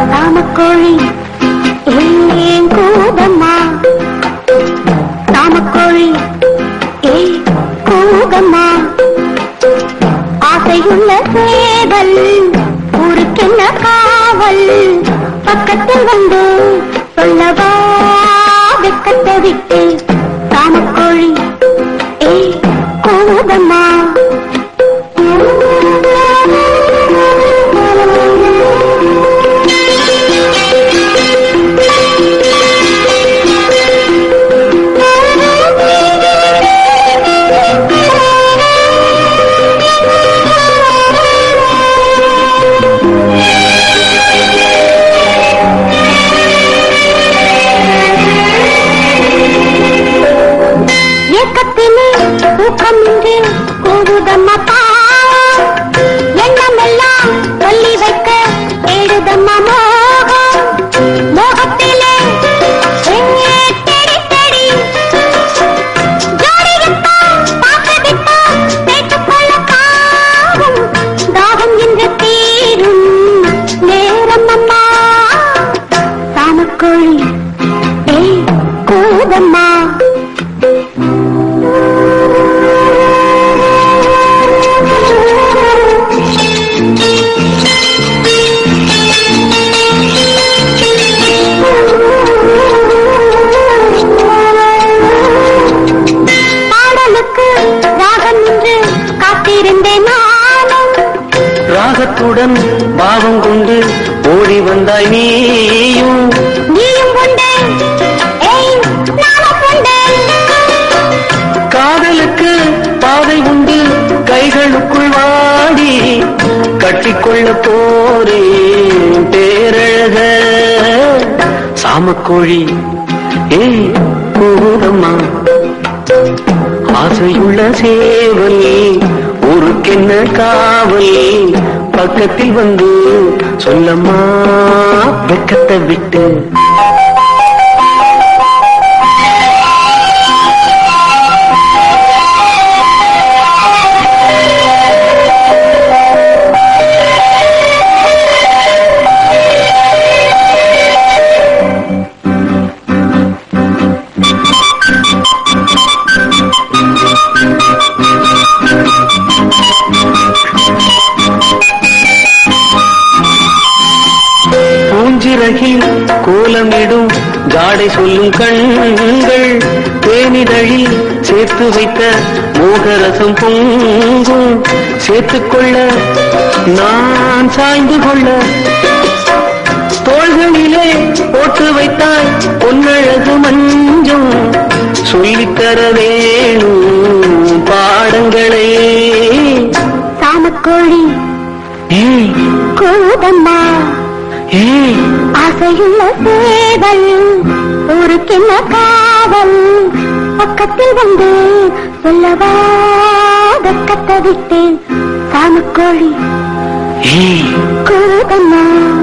ராமக்கோழி ஏன் கூதம்மா ராமக்கோழி ஏ கூதம்மா ஆசையுள்ள சேவல் ஊருக்கென்ன காவல் பக்கத்தில் வந்து சொல்லவா வெக்கத்தை விட்டு ராமக்கோழி ஏ கூதம்மா ஏக்கத்திலே தூக்கமின்றி கூடுதம்மா பாவம் எண்ணமெல்லாம் சொல்லி வைக்க தேடுதம்மா மோகம் மோகத்திலே எங்கே தேடி தேடி ஜோடியத்தான் பார்க்கவிட்டால் கேட்டுக்கொள்ள பாவம் தாகம் என்று தீரும் நேரம் அம்மா சாமக்கோழி ஏய் கூதம்மா பாடலுக்கு ராகம் என்று காத்திருந்தேன் நானும் ராகத்துடன் பாவம் கொண்டு ஓடி வந்தாய் நீயும் நீயும் கொண்டே ஏய் நானும் கொண்டே காதலுக்கு பாதை உண்டு கைகளுக்குள் வாடி கட்டிக்கொள்ள போறேன் பேரழக சாமக்கோழி ஏய் கூடம்மா ஆசையுள்ள சேவல் ஊருக்கென்ன காவல் பக்கத்தில் வந்து சொல்லம்மா வெக்கத்தை விட்டு பூஞ்சிறகில் கோலமிடும் ஜாடை சொல்லும் கண்கள் தேனிதழில் சேர்த்து வைத்த மோகரசம் பொங்கும் சேர்த்துக்கொள்ள நான் சாய்ந்து கொள்ள தோள்களிலே போட்டு வைத்தாய் பொன்னழகு மஞ்சம் சொல்லித்தர வேணும் பாடங்களே சாமக்கோழி ஏய் கூதம்மா ஏய் ஆசையுள்ள சேவல் ஊருக்கென்ன காவல் பக்கத்தில் வந்து சொல்லவா வெக்கத்தை விட்டு சாமக்கோழி ஏய் கூதம்மா